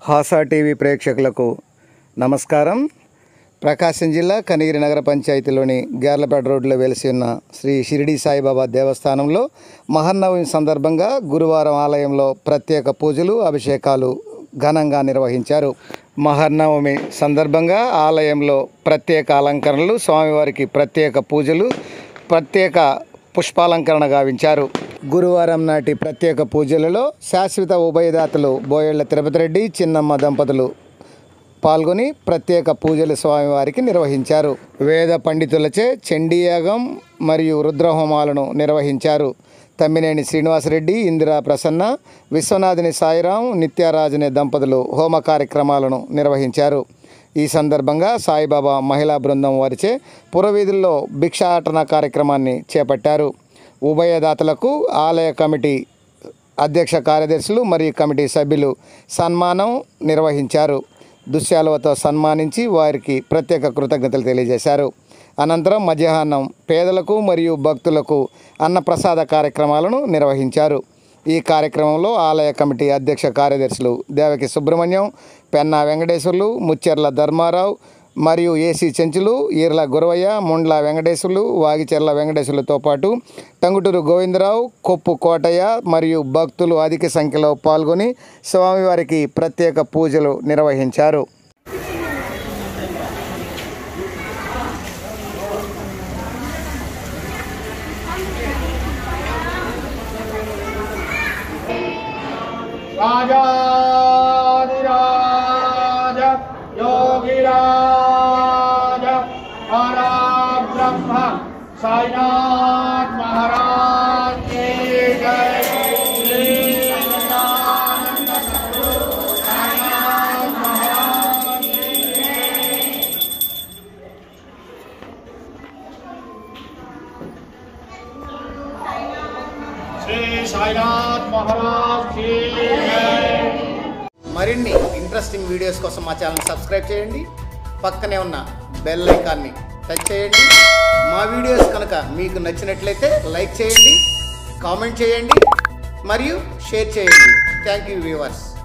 హాసా TV ప్రేక్షకులకు నమస్కారం ప్రకాశం జిల్లా కనిగిరి నగర పంచాయతీలోని గేర్లపేట రోడ్లో వెలిసి ఉన్న శ్రీ షిరిడి సాయిబాబా దేవస్థానంలో మహన్నవమి సందర్భంగా గురువారం ఆలయంలో ప్రత్యేక పూజలు అభిషేకాలు ఘనంగా నిర్వహించారు మహర్నవమి సందర్భంగా ఆలయంలో ప్రత్యేక అలంకరణలు స్వామివారికి ప్రత్యేక పూజలు ప్రత్యేక పుష్పాలంకరణ గావించారు గురువారం నాటి ప్రత్యేక పూజలలో శాశ్వత ఉభయదాతలు బోయళ్ల తిరుపతి రెడ్డి చిన్నమ్మ దంపతులు పాల్గొని ప్రత్యేక పూజలు స్వామివారికి నిర్వహించారు వేద పండితులచే చండీయాగం మరియు రుద్రహోమాలను నిర్వహించారు తమ్మినేని శ్రీనివాసరెడ్డి ఇందిరా ప్రసన్న విశ్వనాథుని సాయిరాం నిత్యారాజుని దంపతులు హోమ కార్యక్రమాలను నిర్వహించారు ఈ సందర్భంగా సాయిబాబా మహిళా బృందం వారిచే పురవీధుల్లో భిక్షాటన కార్యక్రమాన్ని చేపట్టారు ఉభయదాతలకు ఆలయ కమిటీ అధ్యక్ష కార్యదర్శులు మరియు కమిటీ సభ్యులు సన్మానం నిర్వహించారు దుశ్శాలువతో సన్మానించి వారికి ప్రత్యేక కృతజ్ఞతలు తెలియజేశారు అనంతరం మధ్యాహ్నం పేదలకు మరియు భక్తులకు అన్నప్రసాద కార్యక్రమాలను నిర్వహించారు ఈ కార్యక్రమంలో ఆలయ కమిటీ అధ్యక్ష కార్యదర్శులు దేవకి సుబ్రహ్మణ్యం పెన్నా వెంకటేశ్వర్లు ముచ్చెర్ల ధర్మారావు మరియు ఏసీ చెంచులు ఈర్ల గురవయ్య ముండ్ల వెంకటేశ్వర్లు వాగిచెర్ల వెంకటేశ్వర్లతో పాటు టంగుటూరు గోవిందరావు కొప్పు కోటయ్య మరియు భక్తులు అధిక సంఖ్యలో పాల్గొని స్వామివారికి ప్రత్యేక పూజలు నిర్వహించారు राजाधिराज योगिराज पराब्रह्म साईनाथ महाराज की जय श्री सच्चिदानंद सद्गुरु साईनाथ महाराज की श्री साईनाथ महाराज की जय మరిన్ని ఇంట్రెస్టింగ్ వీడియోస్ కోసం మా ఛానల్ సబ్స్క్రైబ్ చేయండి పక్కనే ఉన్న బెల్ ఐకాన్ని టచ్ చేయండి మా వీడియోస్ కనుక మీకు నచ్చినట్లయితే లైక్ చేయండి కామెంట్ చేయండి మరియు షేర్ చేయండి థ్యాంక్ యూ వ్యూవర్స్